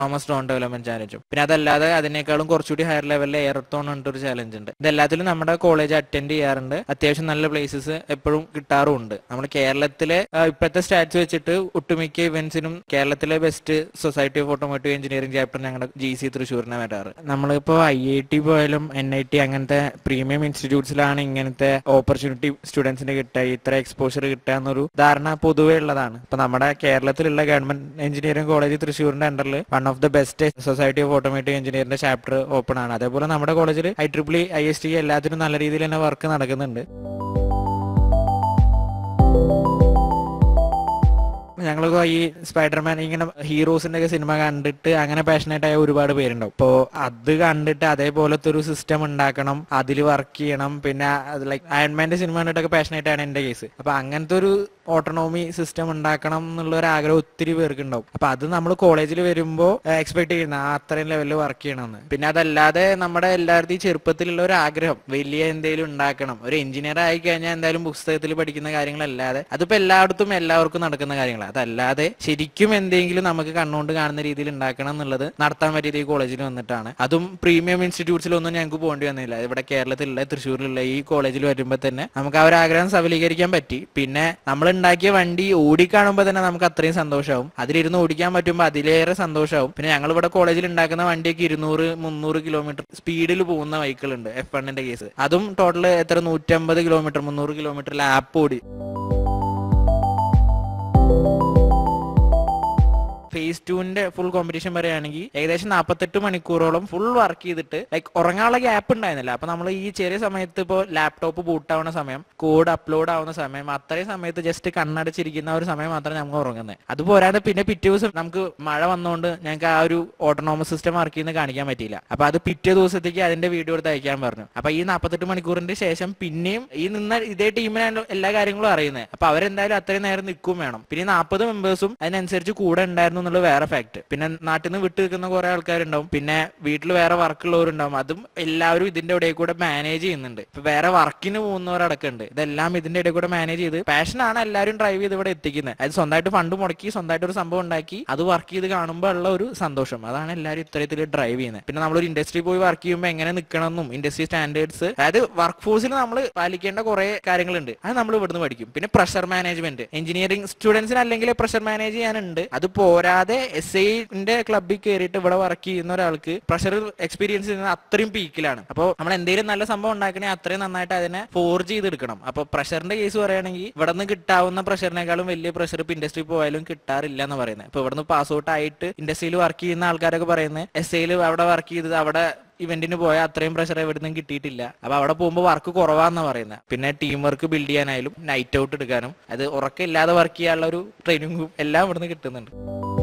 Thomas drone development ചാലഞ്ചും പിന്നെ അതല്ലാതെ അതിനേക്കാളും കുറച്ചുകൂടി ഹയർ ലെവലിൽ എയർത്തോൺ പറഞ്ഞിട്ട് ഒരു ചാലഞ്ച് ഉണ്ട് ഇതെല്ലാത്തിലും നമ്മുടെ കോളേജ് അറ്റൻഡ് ചെയ്യാറുണ്ട് അത്യാവശ്യം നല്ല പ്ലേസസ് എപ്പോഴും കിട്ടാറുമുണ്ട് നമ്മുടെ കേരളത്തിലെ ആ, ഇപ്പോഴത്തെ സ്റ്റാറ്റ്സ് വെച്ചിട്ട് ഒട്ടുമിക്ക ഇവന്റ്സിനും കേരളത്തിലെ best society of automotive engineering chapter ഞങ്ങളുടെ ജി സി തൃശ്ശൂരിനെ വരാറ് നമ്മളിപ്പോ ഐ ഐ ടി പോയാലും എൻ ഐ ടി അങ്ങനത്തെ പ്രീമിയം ഇൻസ്റ്റിറ്റ്യൂട്ട്സിലാണ് ഇങ്ങനത്തെ ഓപ്പർച്യൂണിറ്റി സ്റ്റുഡൻസിന് കിട്ടുക ഇത്ര എക്സ്പോഷർ കിട്ടുക എന്നൊരു ധാരണ പൊതുവേ ഉള്ളതാണ് ഇപ്പൊ നമ്മുടെ കേരളത്തിലുള്ള ഗവൺമെന്റ് എഞ്ചിനീയറിംഗ് കോളേജ് തൃശ്ശൂരിന്റെ അണ്ടറിൽ one of the best society of automotive എഞ്ചിനീയറിന്റെ ചാപ്റ്റർ ഓപ്പൺ ആണ് അതേപോലെ നമ്മുടെ കോളേജിൽ I triple I S T എല്ലാത്തിനും നല്ല രീതിയിൽ തന്നെ വർക്ക് നടക്കുന്നുണ്ട് ഞങ്ങൾക്ക് ഈ സ്പൈഡർമാൻ ഇങ്ങനെ ഹീറോസിന്റെ ഒക്കെ സിനിമ കണ്ടിട്ട് അങ്ങനെ പാഷനേറ്റ് ആയ ഒരുപാട് പേരുണ്ടാവും ഇപ്പോ അത് കണ്ടിട്ട് അതേപോലത്തെ ഒരു സിസ്റ്റം ഉണ്ടാക്കണം അതിൽ വർക്ക് ചെയ്യണം പിന്നെ ലൈക്ക് അയൺമാന്റെ സിനിമ കണ്ടിട്ടൊക്കെ പാഷനേറ്റ് ആണ് എന്റെ കേസ് അപ്പൊ അങ്ങനത്തെ ഒരു ഓട്ടോണോമി സിസ്റ്റം ഉണ്ടാക്കണം എന്നുള്ള ഒരു ആഗ്രഹം ഒത്തിരി പേർക്ക് ഉണ്ടാവും അപ്പൊ അത് നമ്മൾ കോളേജിൽ വരുമ്പോൾ എക്സ്പെക്ട് ചെയ്യുന്ന ആ അത്രയും ലെവലിൽ വർക്ക് ചെയ്യണമെന്ന് പിന്നെ അതല്ലാതെ നമ്മുടെ എല്ലാവരുടെയും ചെറുപ്പത്തിലുള്ള ഒരു ആഗ്രഹം വലിയ എന്തെങ്കിലും ഉണ്ടാക്കണം ഒരു എഞ്ചിനീയർ ആയി കഴിഞ്ഞാൽ എന്തായാലും പുസ്തകത്തിൽ പഠിക്കുന്ന കാര്യങ്ങളല്ലാതെ അതിപ്പോ എല്ലായിടത്തും എല്ലാവർക്കും നടക്കുന്ന കാര്യങ്ങളാണ് അതല്ലാതെ ശരിക്കും എന്തെങ്കിലും നമുക്ക് കണ്ണുകൊണ്ട് കാണുന്ന രീതിയിൽ ഉണ്ടാക്കണം എന്നുള്ളത് നടത്താൻ പറ്റിയത് ഈ കോളേജിൽ വന്നിട്ടാണ് അതും പ്രീമിയം ഇൻസ്റ്റിറ്റ്യൂട്ട്സിലൊന്നും ഞങ്ങൾക്ക് പോകേണ്ടി വന്നില്ല ഇവിടെ കേരളത്തിലുള്ള തൃശ്ശൂരിലുള്ള ഈ കോളേജിൽ വരുമ്പോൾ തന്നെ നമുക്ക് ആ ഒരു ആഗ്രഹം സഫലീകരിക്കാൻ പറ്റി പിന്നെ നമ്മൾ ഉണ്ടാക്കിയ വണ്ടി ഓടിക്കാണുമ്പോൾ തന്നെ നമുക്ക് അത്രയും സന്തോഷമാവും അതിലിരുന്ന് ഓടിക്കാൻ പറ്റുമ്പോൾ അതിലേറെ സന്തോഷമാവും പിന്നെ ഞങ്ങൾ ഇവിടെ കോളേജിൽ ഉണ്ടാക്കുന്ന വണ്ടിയൊക്കെ ഇരുന്നൂറ് മുന്നൂറ് കിലോമീറ്റർ സ്പീഡിൽ പോകുന്ന വെഹിക്കിൾ ഉണ്ട് എഫ് വണ്ണിന്റെ കേസ് അതും ടോട്ടൽ എത്ര നൂറ്റമ്പത് കിലോമീറ്റർ മുന്നൂറ് കിലോമീറ്റർ ലാപ്പ് ഓടി ഫേസ് ടുവിന്റെ ഫുൾ കോമ്പറ്റീഷൻ പറയുകയാണെങ്കിൽ ഏകദേശം നാൽപ്പത്തെട്ട് മണിക്കൂറോളം ഫുൾ വർക്ക് ചെയ്തിട്ട് ലൈക്ക് ഉറങ്ങാനുള്ള ഗ്യാപ്പ് ഉണ്ടായിരുന്നില്ല അപ്പൊ നമ്മൾ ഈ ചെറിയ സമയത്ത് ഇപ്പോൾ ലാപ്ടോപ്പ് ബൂട്ട് ആവുന്ന സമയം കോഡ് അപ്ലോഡ് ആവുന്ന സമയം അത്രയും സമയത്ത് ജസ്റ്റ് കണ്ണടച്ചിരിക്കുന്ന ഒരു സമയം മാത്രമേ നമുക്ക് ഉറങ്ങുന്നത് അത് പോരാതെ പിന്നെ പിറ്റേ ദിവസം നമുക്ക് മഴ വന്നുകൊണ്ട് ഞങ്ങൾക്ക് ആ ഒരു ഓട്ടോണോമസ് സിസ്റ്റം വർക്ക് ചെയ്യുന്നത് കാണിക്കാൻ പറ്റിയില്ല അപ്പൊ അത് പിറ്റേ ദിവസത്തേക്ക് അതിന്റെ വീഡിയോ എടുത്ത് അയക്കാൻ പറഞ്ഞു അപ്പൊ ഈ നാൽപ്പത്തെട്ട് മണിക്കൂറിന്റെ ശേഷം പിന്നെയും ഈ നിന്ന ഇതേ ടീമിനാണ് എല്ലാ കാര്യങ്ങളും അറിയുന്നത് അപ്പൊ അവരെന്തായാലും അത്രയും നേരം നിൽക്കും വേണം പിന്നെ നാൽപ്പത് മെമ്പേഴ്സും അതിനനുസരിച്ച് കൂടെ ഉണ്ടായിരുന്നു എന്നുള്ളത് വേറെ ഫാക്ട് പിന്നെ നാട്ടിൽ നിന്ന് വിട്ടു നിൽക്കുന്ന കുറെ ആൾക്കാരുണ്ടാവും പിന്നെ വീട്ടിൽ വേറെ വർക്ക് ഉള്ളവരുണ്ടാവും അതും എല്ലാവരും ഇതിന്റെ ഇടയിൽ കൂടെ മാനേജ് ചെയ്യുന്നുണ്ട് ഇപ്പൊ വേറെ വർക്കിന് പോകുന്നവരടക്കം ഉണ്ട് ഇതെല്ലാം ഇതിന്റെ ഇടയിൽ കൂടെ മാനേജ് ചെയ്ത് പാഷനാണ് എല്ലാവരും ഡ്രൈവ് ചെയ്ത് ഇവിടെ എത്തിക്കുന്നത് അത് സ്വന്തമായിട്ട് ഫണ്ട് മുടക്കി സ്വന്തമായിട്ട് ഒരു സംഭവം ഉണ്ടാക്കി അത് വർക്ക് ചെയ്ത് കാണുമ്പോൾ ഉള്ള ഒരു സന്തോഷം അതാണ് എല്ലാവരും ഇത്തരത്തിൽ ഡ്രൈവ് ചെയ്യുന്നത് പിന്നെ നമ്മളൊരു ഇൻഡസ്ട്രി പോയി വർക്ക് ചെയ്യുമ്പോൾ എങ്ങനെ നിൽക്കണമെന്നും ഇൻഡസ്ട്രി സ്റ്റാൻഡേർഡ്സ് അതായത് വർക്ക് ഫോഴ്സിൽ നമ്മൾ പാലിക്കേണ്ട കുറെ കാര്യങ്ങളുണ്ട് അത് നമ്മൾ ഇവിടുന്ന് പഠിക്കും പിന്നെ പ്രഷർ മാനേജ്മെന്റ് എഞ്ചിനീയറിംഗ് സ്റ്റുഡൻസിന് അല്ലെങ്കിൽ പ്രഷർ മാനേജ് ചെയ്യാനുണ്ട് അത് പോരാതെ എസ് ഐന്റെ ക്ലബിൽ കയറിയിട്ട് ഇവിടെ വർക്ക് ചെയ്യുന്ന ഒരാൾക്ക് പ്രഷർ എക്സ്പീരിയൻസ് ചെയ്യുന്നത് അത്രയും പീക്കിലാണ് അപ്പോൾ നമ്മൾ എന്തെങ്കിലും നല്ല സംഭവം ഉണ്ടാക്കണേ അത്രയും നന്നായിട്ട് അതിനെ ഫോർജ് ചെയ്തെടുക്കണം അപ്പൊ പ്രഷറിന്റെ കേസ് പറയുകയാണെങ്കിൽ ഇവിടെ നിന്ന് കിട്ടാവുന്ന പ്രഷറിനേക്കാളും വലിയ പ്രഷർ ഇപ്പൊ ഇൻഡസ്ട്രി പോയാലും കിട്ടാറില്ല എന്ന് പറയുന്നത് ഇപ്പൊ ഇവിടുന്ന് പാസ് ഔട്ട് ആയിട്ട് ഇൻഡസ്ട്രിയിൽ വർക്ക് ചെയ്യുന്ന ആൾക്കാരൊക്കെ പറയുന്നത് എസ് ഐയിൽ അവിടെ വർക്ക് ചെയ്തത് അവിടെ ഇവന്റിന് പോയാൽ അത്രയും പ്രഷർ എവിടുന്നും കിട്ടിയിട്ടില്ല അപ്പൊ അവിടെ പോകുമ്പോൾ വർക്ക് കുറവാന്നാ പറയുന്നത് പിന്നെ ടീം വർക്ക് ബിൽഡ് ചെയ്യാനായാലും നൈറ്റ് ഔട്ട് എടുക്കാനും അത് ഉറക്കമില്ലാതെ വർക്ക് ചെയ്യാനുള്ള ഒരു ട്രെയിനിങ്ങും എല്ലാം ഇവിടുന്ന് കിട്ടുന്നുണ്ട്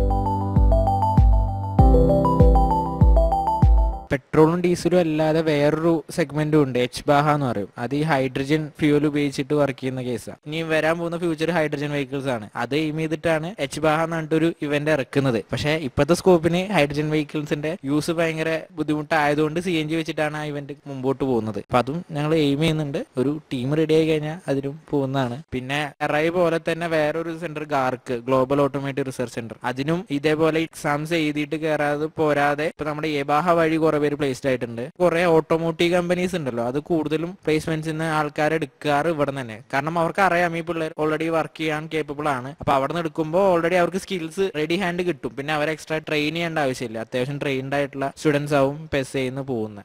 പെട്രോളും ഡീസലും അല്ലാതെ വേറൊരു സെഗ്മെന്റും ഉണ്ട് എച്ച് ബാഹ എന്ന് പറയും അത് ഈ ഹൈഡ്രജൻ ഫ്യൂൽ ഉപയോഗിച്ചിട്ട് വർക്ക് ചെയ്യുന്ന കേസാണ് ഇനി വരാൻ പോകുന്ന ഫ്യൂച്ചർ ഹൈഡ്രജൻ വെഹിക്കിൾസ് ആണ് അത് എയിം ചെയ്തിട്ടാണ് എച്ച് ബാഹ എന്ന് പറഞ്ഞിട്ടൊരു ഇവന്റ് ഇറക്കുന്നത് പക്ഷേ ഇപ്പോഴത്തെ സ്കോപ്പിന് ഹൈഡ്രജൻ വെഹിക്കിൾസിന്റെ യൂസ് ഭയങ്കര ബുദ്ധിമുട്ടായതുകൊണ്ട് സി എൻ ജി വെച്ചിട്ടാണ് ആ ഇവന്റ് മുമ്പോട്ട് പോകുന്നത് അപ്പൊ അതും ഞങ്ങൾ എയിം ചെയ്യുന്നുണ്ട് ഒരു ടീം റെഡി ആയി കഴിഞ്ഞാൽ അതിനും പോകുന്നതാണ് പിന്നെ എറൈ പോലെ തന്നെ വേറൊരു സെന്റർ ഗാർക്ക് ഗ്ലോബൽ ഓട്ടോമേറ്റീവ് റിസർച്ച് സെന്റർ അതിനും ഇതേപോലെ എക്സാംസ് എഴുതിയിട്ട് കയറാതെ പോരാതെ ഇപ്പൊ നമ്മുടെ ഏബാഹ വഴി കുറെ പേര് പ്ലേസ്ഡ് ആയിട്ടുണ്ട് കുറെ ഓട്ടോമോട്ടീവ് കമ്പനീസ് ഉണ്ടല്ലോ അത് കൂടുതലും പ്ലേസ്മെന്റ്സിന് ആൾക്കാരെ എടുക്കാറ് ഇവിടെ തന്നെ കാരണം അവർക്ക് അറിയാം ഈ പിള്ളേർ ഓൾറെഡി വർക്ക് ചെയ്യാൻ കേപ്പബിൾ ആണ് അപ്പൊ അവിടെ നിന്ന് എടുക്കുമ്പോൾ ഓൾറെഡി അവർക്ക് സ്കിൽസ് റെഡി ഹാൻഡ് കിട്ടും പിന്നെ അവരെ എക്സ്ട്രാ ട്രെയിൻ ചെയ്യേണ്ട ആവശ്യമില്ല അത്യാവശ്യം ട്രെയിൻഡ് ആയിട്ടുള്ള സ്റ്റുഡൻസ് ആവും പെസ് ചെയ്യുന്ന പോകുന്നത്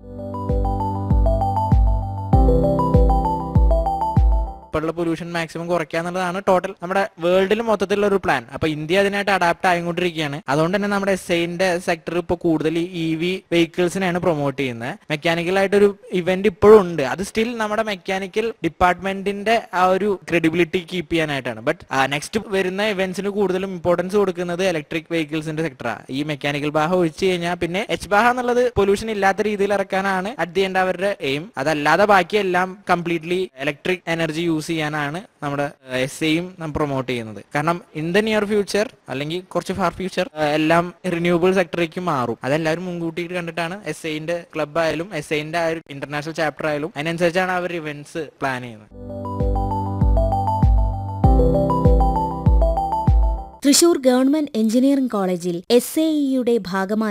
ഇപ്പോഴുള്ള പൊല്യൂഷൻ മാക്സിമം കുറയ്ക്കുക എന്നുള്ളതാണ് ടോട്ടൽ നമ്മുടെ വേൾഡിൽ മൊത്തത്തിലുള്ള ഒരു പ്ലാൻ അപ്പൊ ഇന്ത്യ അതിനായിട്ട് അഡാപ്റ്റ് ആയിക്കൊണ്ടിരിക്കുകയാണ് അതുകൊണ്ട് തന്നെ നമ്മുടെ എസ് ഐന്റെ സെക്ടർ ഇപ്പോൾ കൂടുതൽ ഇ വി വെഹിക്കിൾസിനെയാണ് പ്രൊമോട്ട് ചെയ്യുന്നത് മെക്കാനിക്കൽ ആയിട്ടൊരു ഇവന്റ് ഇപ്പോഴും ഉണ്ട് അത് സ്റ്റിൽ നമ്മുടെ മെക്കാനിക്കൽ ഡിപ്പാർട്ട്മെന്റിന്റെ ആ ഒരു ക്രെഡിബിലിറ്റി കീപ്പ് ചെയ്യാനായിട്ടാണ് ബട്ട് നെക്സ്റ്റ് വരുന്ന ഇവന്റ്സിന് കൂടുതലും ഇമ്പോർട്ടൻസ് കൊടുക്കുന്നത് ഇലക്ട്രിക് വെഹിക്കിൾസിന്റെ സെക്ടറാണ് ഈ മെക്കാനിക്കൽ ബാഹ ഒഴിച്ചു കഴിഞ്ഞാൽ പിന്നെ എച്ച് ബാഹ എന്നുള്ളത് പൊല്യൂഷൻ ഇല്ലാത്ത രീതിയിൽ ഇറക്കാനാണ് അറ്റ് ദി എൻഡ് അവരുടെ എയിം അതല്ലാതെ ബാക്കിയെല്ലാം കംപ്ലീറ്റ്ലി ഇലക്ട്രിക് എനർജി യൂസ് ചെയ്യാനാണ് നമ്മുടെ എസ് ഐയും പ്രൊമോട്ട് ചെയ്യുന്നത് കാരണം ഇൻ ദ നിയർ ഫ്യൂച്ചർ അല്ലെങ്കിൽ കുറച്ച് ഫാർ ഫ്യൂച്ചർ എല്ലാം റിന്യൂവബിൾ സെക്ടറിലേക്ക് മാറും അതെല്ലാവരും മുൻകൂട്ടി കണ്ടിട്ടാണ് എസ് ഐന്റെ ക്ലബ് ആയാലും എസ് ഐന്റെ ആ ഒരു ഇന്റർനാഷണൽ ചാപ്റ്റർ ആയാലും അതിനനുസരിച്ചാണ് അവർ ഇവന്റ്സ് പ്ലാൻ ചെയ്യുന്നത് തൃശൂർ ഗവൺമെന്റ് എഞ്ചിനീയറിംഗ് കോളേജിൽ എസ് എ ഇയുടെ ഭാഗമായി